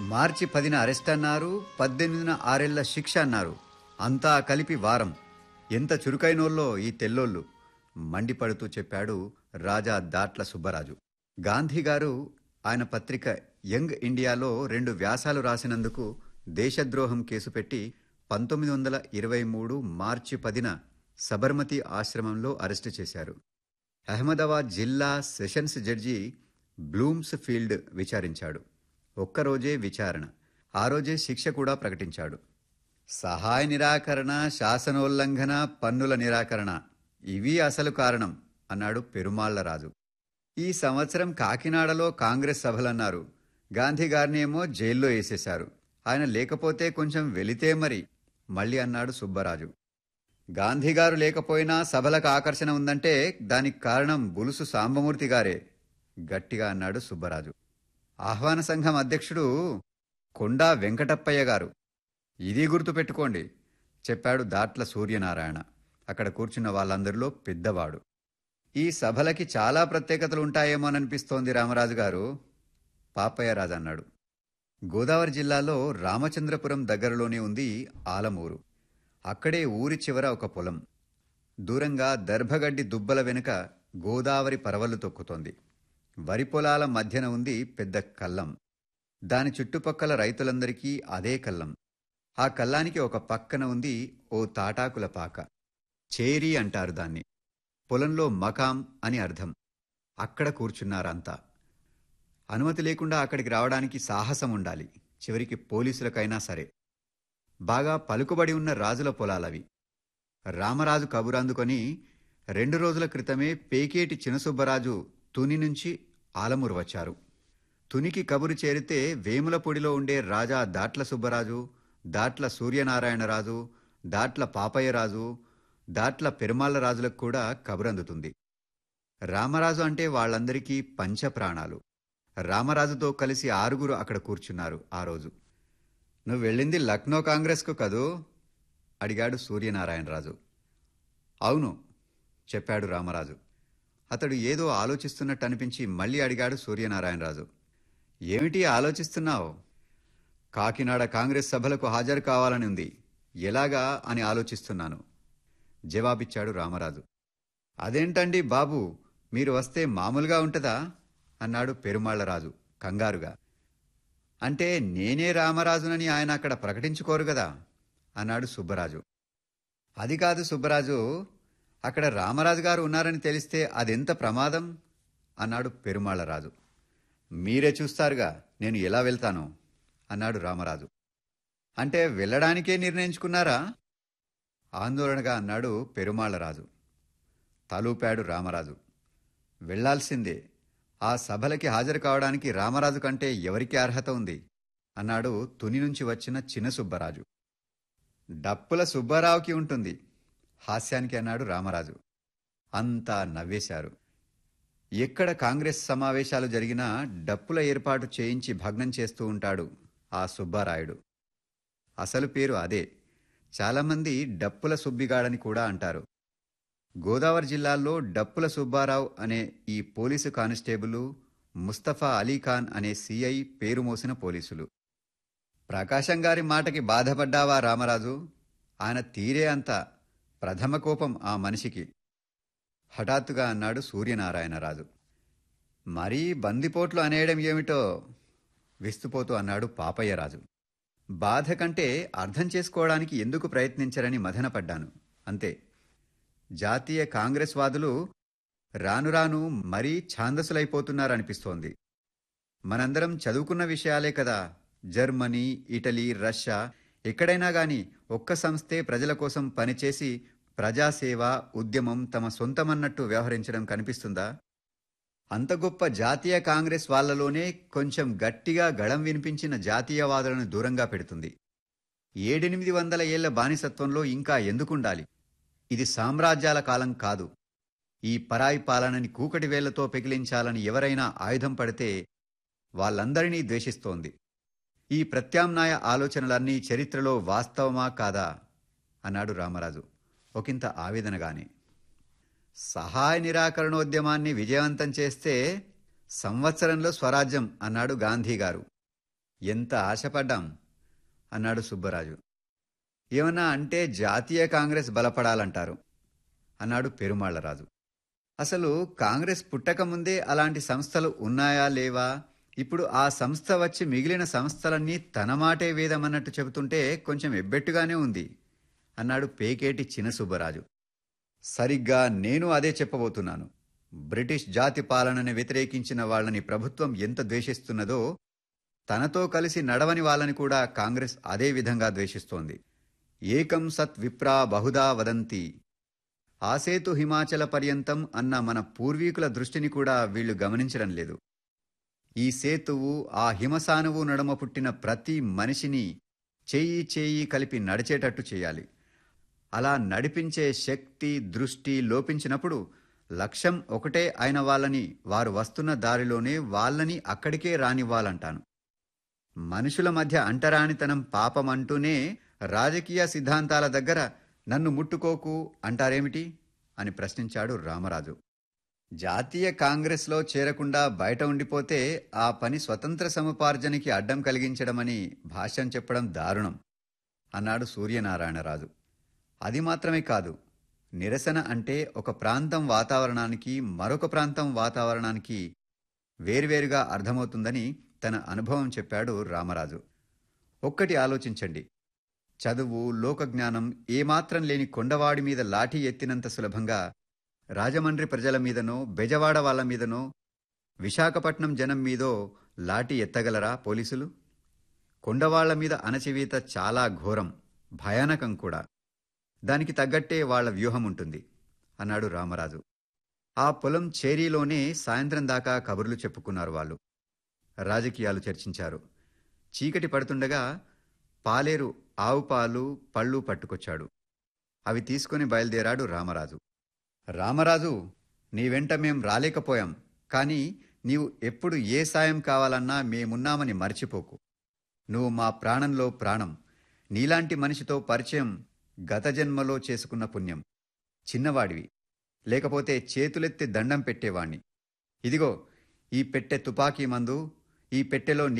మార్చి పదిన అరెస్ట్ అన్నారు పద్దెనిమిదిన ఆరేళ్ల శిక్ష అన్నారు అంతా కలిపి వారం ఎంత చురుకైనోళ్ళో ఈ తెల్లోళ్ళు మండిపడుతూ చెప్పాడు రాజా దాట్ల సుబ్బరాజు గాంధీ గారు ఆయన పత్రిక యంగ్ ఇండియాలో రెండు వ్యాసాలు రాసినందుకు దేశద్రోహం కేసు పెట్టి పంతొమ్మిది వందల ఇరవై మూడు మార్చి పదిన సబర్మతి ఆశ్రమంలో అరెస్టు చేశారు అహ్మదాబాద్ జిల్లా సెషన్స్ జడ్జి బ్లూమ్స్ ఫీల్డ్ విచారించాడు ఒక్కరోజే విచారణ ఆ రోజే శిక్ష కూడా ప్రకటించాడు సహాయ నిరాకరణ శాసనోల్లంఘన పన్నుల నిరాకరణ ఇవి అసలు కారణం అన్నాడు పెరుమాళ్లరాజు ఈ సంవత్సరం కాకినాడలో కాంగ్రెస్ సభలన్నారు గాంధీ గారిని ఏమో జైల్లో వేసేశారు ఆయన లేకపోతే కొంచెం వెళితే మరి మళ్ళీ అన్నాడు సుబ్బరాజు గాంధీ గారు లేకపోయినా సభలకు ఆకర్షణ ఉందంటే దానికి కారణం బులుసు సాంబమూర్తి గారే గట్టిగా అన్నాడు సుబ్బరాజు ఆహ్వాన సంఘం అధ్యక్షుడు కొండా వెంకటప్పయ్య గారు ఇది గుర్తుపెట్టుకోండి చెప్పాడు దాట్ల సూర్యనారాయణ అక్కడ కూర్చున్న వాళ్ళందరిలో పెద్దవాడు ఈ సభలకి చాలా ప్రత్యేకతలు ఉంటాయేమోననిపిస్తోంది రామరాజు గారు పాపయ్యరాజు అన్నాడు గోదావరి జిల్లాలో రామచంద్రపురం దగ్గరలోనే ఉంది ఆలమూరు అక్కడే ఊరి చివర ఒక పొలం దూరంగా దర్భగడ్డి దుబ్బల వెనుక గోదావరి పరవళ్ళు తొక్కుతోంది వరి పొలాల మధ్యన ఉంది పెద్ద కల్లం దాని చుట్టుపక్కల రైతులందరికీ అదే కల్లం ఆ కల్లానికి ఒక పక్కన ఉంది ఓ తాటాకుల పాక చేరి అంటారు దాన్ని పొలంలో మకాం అని అర్థం అక్కడ కూర్చున్నారంతా అనుమతి లేకుండా అక్కడికి రావడానికి సాహసం ఉండాలి చివరికి పోలీసులకైనా సరే బాగా పలుకుబడి ఉన్న రాజుల పొలాలవి రామరాజు కబురందుకొని రెండు రోజుల క్రితమే పేకేటి చినసుబ్బరాజు తుని నుంచి ఆలమూరు వచ్చారు తునికి కబురు చేరితే వేములపొడిలో ఉండే రాజా దాట్ల సుబ్బరాజు దాట్ల సూర్యనారాయణరాజు దాట్ల పాపయ్యరాజు దాట్ల పెరుమాళ్ల రాజులకు కూడా కబురందుతుంది రామరాజు అంటే వాళ్ళందరికీ పంచప్రాణాలు రామరాజుతో కలిసి ఆరుగురు అక్కడ కూర్చున్నారు ఆ రోజు నువ్వు వెళ్ళింది లక్నో కాంగ్రెస్కు కదూ అడిగాడు సూర్యనారాయణరాజు అవును చెప్పాడు రామరాజు అతడు ఏదో ఆలోచిస్తున్నట్టు అనిపించి మళ్ళీ అడిగాడు సూర్యనారాయణరాజు ఏమిటి ఆలోచిస్తున్నావు కాకినాడ కాంగ్రెస్ సభలకు హాజరు కావాలని ఉంది ఎలాగా అని ఆలోచిస్తున్నాను జవాబిచ్చాడు రామరాజు అదేంటండి బాబు మీరు వస్తే మామూలుగా ఉంటదా అన్నాడు పెరుమాళ్లరాజు కంగారుగా అంటే నేనే రామరాజునని ఆయన అక్కడ ప్రకటించుకోరు కదా అన్నాడు సుబ్బరాజు అది కాదు సుబ్బరాజు అక్కడ రామరాజు గారు ఉన్నారని తెలిస్తే అదెంత ప్రమాదం అన్నాడు పెరుమాళ్లరాజు మీరే చూస్తారుగా నేను ఎలా వెళ్తాను అన్నాడు రామరాజు అంటే వెళ్ళడానికే నిర్ణయించుకున్నారా ఆందోళనగా అన్నాడు పెరుమాళ్లరాజు తలూపాడు రామరాజు వెళ్లాల్సిందే ఆ సభలకి హాజరు కావడానికి రామరాజు కంటే ఎవరికి అర్హత ఉంది అన్నాడు తుని నుంచి వచ్చిన చిన్న సుబ్బరాజు డప్పుల సుబ్బారావుకి ఉంటుంది హాస్యానికి అన్నాడు రామరాజు అంతా నవ్వేశారు ఎక్కడ కాంగ్రెస్ సమావేశాలు జరిగినా డప్పుల ఏర్పాటు చేయించి భగ్నం చేస్తూ ఉంటాడు ఆ సుబ్బారాయుడు అసలు పేరు అదే చాలామంది డప్పుల సుబ్బిగాడని కూడా అంటారు గోదావరి జిల్లాలో డప్పుల సుబ్బారావు అనే ఈ పోలీసు కానిస్టేబుల్ ముస్తఫా అలీఖాన్ అనే సిఐ పేరు మోసిన పోలీసులు ప్రకాశం గారి మాటకి బాధపడ్డావా రామరాజు ఆయన తీరే అంత ప్రథమ కోపం ఆ మనిషికి హఠాత్తుగా అన్నాడు సూర్యనారాయణరాజు మరీ బందిపోట్లు అనేయడం ఏమిటో విస్తుపోతూ అన్నాడు పాపయ్యరాజు బాధ కంటే అర్థం చేసుకోవడానికి ఎందుకు ప్రయత్నించరని మదనపడ్డాను అంతే జాతీయ కాంగ్రెస్ వాదులు రాను రాను మరీ ఛాందసులైపోతున్నారనిపిస్తోంది మనందరం చదువుకున్న విషయాలే కదా జర్మనీ ఇటలీ రష్యా ఎక్కడైనా గాని ఒక్క సంస్థే ప్రజల కోసం పనిచేసి ప్రజాసేవ ఉద్యమం తమ సొంతమన్నట్టు వ్యవహరించడం కనిపిస్తుందా అంత గొప్ప జాతీయ కాంగ్రెస్ వాళ్లలోనే కొంచెం గట్టిగా గళం వినిపించిన జాతీయవాదులను దూరంగా పెడుతుంది ఏడెనిమిది వందల ఏళ్ల బానిసత్వంలో ఇంకా ఎందుకుండాలి ఇది సామ్రాజ్యాల కాలం కాదు ఈ పరాయి పాలనని కూకటి వేళ్లతో పెకిలించాలని ఎవరైనా ఆయుధం పడితే వాళ్ళందరినీ ద్వేషిస్తోంది ఈ ప్రత్యామ్నాయ ఆలోచనలన్నీ చరిత్రలో వాస్తవమా కాదా అన్నాడు రామరాజు ఒకంత ఆవేదనగానే సహాయ నిరాకరణోద్యమాన్ని విజయవంతం చేస్తే సంవత్సరంలో స్వరాజ్యం అన్నాడు గాంధీ గారు ఎంత ఆశపడ్డాం అన్నాడు సుబ్బరాజు ఏమన్నా అంటే జాతీయ కాంగ్రెస్ బలపడాలంటారు అన్నాడు పెరుమాళ్లరాజు అసలు కాంగ్రెస్ పుట్టకముందే అలాంటి సంస్థలు ఉన్నాయా లేవా ఇప్పుడు ఆ సంస్థ వచ్చి మిగిలిన సంస్థలన్నీ తన మాటే వేదమన్నట్టు చెబుతుంటే కొంచెం ఎబ్బెట్టుగానే ఉంది అన్నాడు పేకేటి చిన సుబ్బరాజు సరిగ్గా నేను అదే చెప్పబోతున్నాను బ్రిటిష్ జాతి పాలనని వ్యతిరేకించిన వాళ్ళని ప్రభుత్వం ఎంత ద్వేషిస్తున్నదో తనతో కలిసి నడవని వాళ్ళని కూడా కాంగ్రెస్ అదే విధంగా ద్వేషిస్తోంది ఏకం సత్ విప్రా బహుదా వదంతి ఆసేతు హిమాచల పర్యంతం అన్న మన పూర్వీకుల దృష్టిని కూడా వీళ్లు గమనించడం లేదు ఈ సేతువు ఆ హిమసానువు నడుమ పుట్టిన ప్రతి మనిషిని చేయి చేయి కలిపి నడిచేటట్టు చేయాలి అలా నడిపించే శక్తి దృష్టి లోపించినప్పుడు లక్ష్యం ఒకటే అయిన వాళ్ళని వారు వస్తున్న దారిలోనే వాళ్ళని అక్కడికే రానివ్వాలంటాను మనుషుల మధ్య అంటరానితనం పాపమంటూనే రాజకీయ సిద్ధాంతాల దగ్గర నన్ను ముట్టుకోకు అంటారేమిటి అని ప్రశ్నించాడు రామరాజు జాతీయ కాంగ్రెస్లో చేరకుండా బయట ఉండిపోతే ఆ పని స్వతంత్ర సముపార్జనకి అడ్డం కలిగించడమని భాష్యం చెప్పడం దారుణం అన్నాడు సూర్యనారాయణరాజు అది మాత్రమే కాదు నిరసన అంటే ఒక ప్రాంతం వాతావరణానికి మరొక ప్రాంతం వాతావరణానికి వేర్వేరుగా అర్థమవుతుందని తన అనుభవం చెప్పాడు రామరాజు ఒక్కటి ఆలోచించండి చదువు లోకజ్ఞానం ఏమాత్రం లేని కొండవాడి మీద లాఠీ ఎత్తినంత సులభంగా రాజమండ్రి ప్రజల మీదనో బెజవాడ వాళ్ళ మీదనో విశాఖపట్నం జనం మీదో లాఠీ ఎత్తగలరా పోలీసులు కొండవాళ్ల మీద అణచివేత చాలా ఘోరం భయానకం కూడా దానికి తగ్గట్టే వాళ్ల వ్యూహం ఉంటుంది అన్నాడు రామరాజు ఆ పొలం చేరీలోనే సాయంత్రం దాకా కబుర్లు చెప్పుకున్నారు వాళ్ళు రాజకీయాలు చర్చించారు చీకటి పడుతుండగా పాలేరు ఆవు పాలు పళ్ళు పట్టుకొచ్చాడు అవి తీసుకుని బయలుదేరాడు రామరాజు రామరాజు నీ వెంట మేం రాలేకపోయాం కానీ నీవు ఎప్పుడు ఏ సాయం కావాలన్నా మేమున్నామని మర్చిపోకు నువ్వు మా ప్రాణంలో ప్రాణం నీలాంటి మనిషితో పరిచయం గత జన్మలో చేసుకున్న పుణ్యం చిన్నవాడివి లేకపోతే చేతులెత్తి దండం పెట్టేవాణ్ణి ఇదిగో ఈ పెట్టె తుపాకీ మందు ఈ పెట్టెలో